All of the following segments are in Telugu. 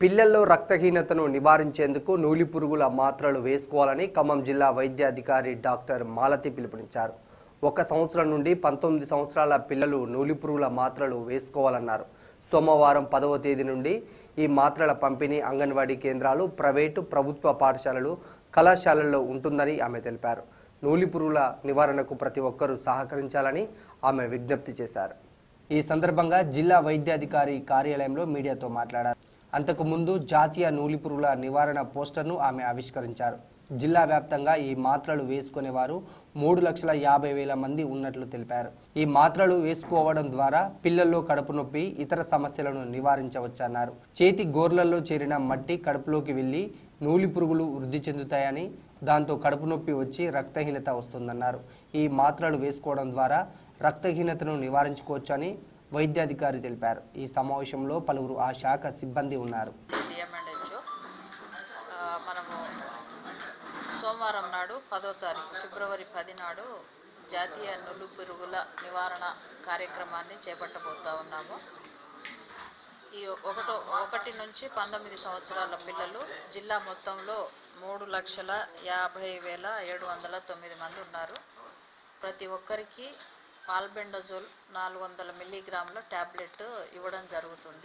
పిల్లల్లో రక్తహీనతను నివారించేందుకు నూలి పురుగుల మాత్రలు వేసుకోవాలని ఖమ్మం జిల్లా వైద్యాధికారి డాక్టర్ మాలతి పిలుపునిచ్చారు ఒక సంవత్సరం నుండి పంతొమ్మిది సంవత్సరాల పిల్లలు నూలి పురుగుల మాత్రలు వేసుకోవాలన్నారు సోమవారం పదవ తేదీ నుండి ఈ మాత్రల పంపిణీ అంగన్వాడీ కేంద్రాలు ప్రైవేటు ప్రభుత్వ పాఠశాలలు కళాశాలల్లో ఉంటుందని ఆమె తెలిపారు నూలి పురుగుల నివారణకు ప్రతి ఒక్కరూ సహకరించాలని ఆమె విజ్ఞప్తి చేశారు ఈ సందర్భంగా జిల్లా వైద్యాధికారి కార్యాలయంలో మీడియాతో మాట్లాడారు అంతకుముందు జాతీయ నూలిపురుగుల నివారణ పోస్టర్ను ఆమె ఆవిష్కరించారు జిల్లా వ్యాప్తంగా ఈ మాత్రలు వేసుకునేవారు మూడు లక్షల యాభై వేల మంది ఉన్నట్లు తెలిపారు ఈ మాత్రలు వేసుకోవడం ద్వారా పిల్లల్లో కడుపు నొప్పి ఇతర సమస్యలను నివారించవచ్చన్నారు చేతి గోర్లలో చేరిన మట్టి కడుపులోకి వెళ్లి నూలి పురుగులు వృద్ధి చెందుతాయని దాంతో కడుపు నొప్పి వచ్చి రక్తహీనత వస్తుందన్నారు ఈ మాత్రలు వేసుకోవడం ద్వారా రక్తహీనతను నివారించుకోవచ్చని వైద్యాధికారి తెలిపారు ఈ సమావేశంలో పలువురు ఆ శాఖ సిబ్బంది ఉన్నారు డిఎంఎండ్హెచ్ మనము సోమవారం నాడు పదో తారీఖు ఫిబ్రవరి పది నాడు జాతీయ నులు పురుగుల నివారణ కార్యక్రమాన్ని చేపట్టబోతా ఉన్నాము ఈ ఒకటో ఒకటి నుంచి పంతొమ్మిది సంవత్సరాల పిల్లలు జిల్లా మొత్తంలో మూడు లక్షల యాభై వేల ఏడు వందల తొమ్మిది మంది ఉన్నారు ప్రతి ఒక్కరికి ఆల్బెండజోల్ నాలుగు వందల మిల్లీగ్రాముల ట్యాబ్లెట్ ఇవ్వడం జరుగుతుంది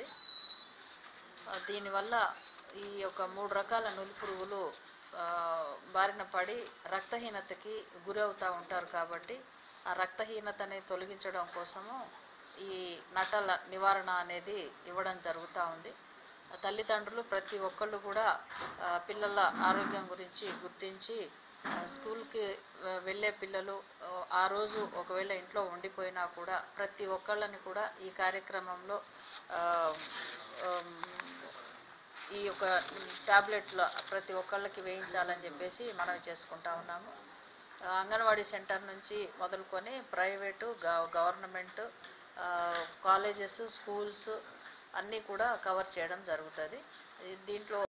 ఆ, దీనివల్ల ఈ యొక్క మూడు రకాల నులి పురుగులు ఆ, బారిన పడి రక్తహీనతకి గురవుతూ ఉంటారు కాబట్టి ఆ రక్తహీనతని తొలగించడం కోసము ఈ నటల నివారణ అనేది ఇవ్వడం జరుగుతూ ఉంది తల్లిదండ్రులు ప్రతి ఒక్కళ్ళు కూడా ఆ, పిల్లల ఆరోగ్యం గురించి గుర్తించి ఆ, స్కూల్కి ఆ, వెళ్ళే పిల్లలు ఆ, ఆ రోజు ఒకవేళ ఇంట్లో ఉండిపోయినా కూడా ప్రతి ఒక్కళ్ళని కూడా ఈ కార్యక్రమంలో ఆ, ఆమ్, ఈ యొక్క టాబ్లెట్లు ప్రతి ఒక్కళ్ళకి వేయించాలని చెప్పేసి మనవి చేసుకుంటా ఉన్నాము ఆ, అంగన్వాడీ సెంటర్ నుంచి మొదలుకొని ప్రైవేటు గవ- గవర్నమెంట్ ఆ, కాలేజెస్ స్కూల్స్ అన్నీ కూడా కవర్ చేయడం జరుగుతుంది ఈ- దీంట్లో